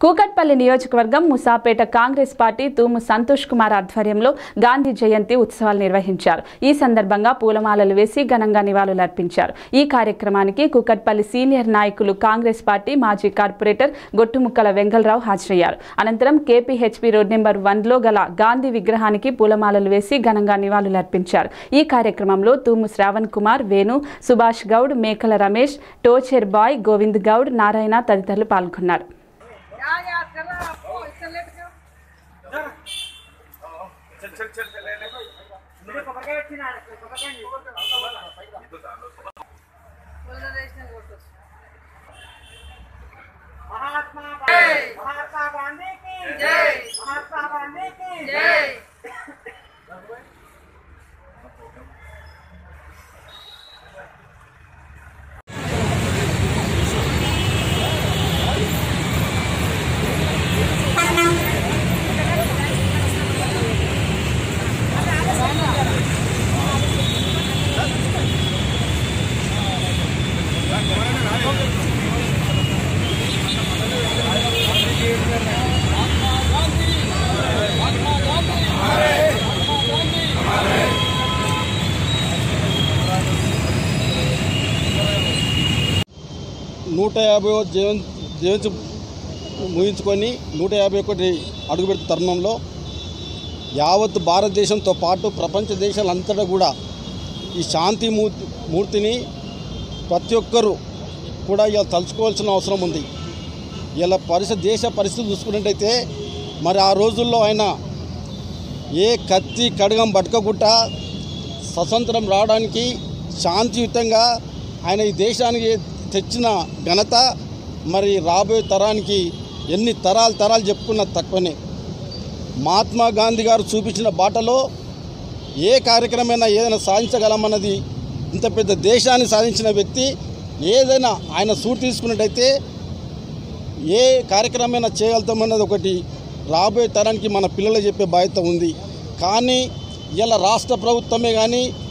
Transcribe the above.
కూకట్పల్లి నియోజకవర్గం ముసాపేట కాంగ్రెస్ పార్టీ తూము సంతోష్ కుమార్ ఆధ్వర్యంలో గాంధీ జయంతి ఉత్సవాలు నిర్వహించారు ఈ సందర్భంగా పూలమాలలు వేసి ఘనంగా నివాళులర్పించారు ఈ కార్యక్రమానికి కూకట్పల్లి సీనియర్ నాయకులు కాంగ్రెస్ పార్టీ మాజీ కార్పొరేటర్ గొట్టుముక్కల వెంగళరావు హాజరయ్యారు అనంతరం కేపీహెచ్పీ రోడ్ నెంబర్ వన్లో గల గాంధీ విగ్రహానికి పూలమాలలు వేసి ఘనంగా నివాళులర్పించారు ఈ కార్యక్రమంలో తూము శ్రావణ్ కుమార్ వేణు సుభాష్ గౌడ్ మేకల రమేష్ టోచెర్ బాయ్ గోవింద్ గౌడ్ నారాయణ తదితరులు పాల్గొన్నారు महात्मा महात्मा गांधी की जय महात्मा गांधी की जय నూట యాభై జీవన్ జీవించి ముగించుకొని నూట యాభై ఒకటి అడుగుపెట్టే తరుణంలో యావత్ భారతదేశంతో పాటు ప్రపంచ దేశాలంతటా కూడా ఈ శాంతి మూర్తి మూర్తిని ప్రతి ఒక్కరూ కూడా ఇలా తలుచుకోవాల్సిన అవసరం ఉంది ఇలా పరిస్థితి దేశ పరిస్థితి చూసుకున్నట్టయితే మరి ఆ రోజుల్లో ఆయన ఏ కత్తి కడగం పట్టుకోకుండా స్వతంత్రం రావడానికి శాంతియుతంగా ఆయన ఈ దేశానికి తెచ్చిన ఘనత మరి రాబోయే తరానికి ఎన్ని తరాలు తరాలు చెప్పుకున్న తక్కువనే మహాత్మా గాంధీ గారు చూపించిన బాటలో ఏ కార్యక్రమైనా ఏదైనా సాధించగలమన్నది ఇంత పెద్ద దేశాన్ని సాధించిన వ్యక్తి ఏదైనా ఆయన సూట్ తీసుకున్నట్టయితే ఏ కార్యక్రమమైనా చేయగలుగుతామన్నది ఒకటి రాబోయే తరానికి మన పిల్లలు చెప్పే బాధ్యత ఉంది కానీ ఇలా రాష్ట్ర ప్రభుత్వమే కానీ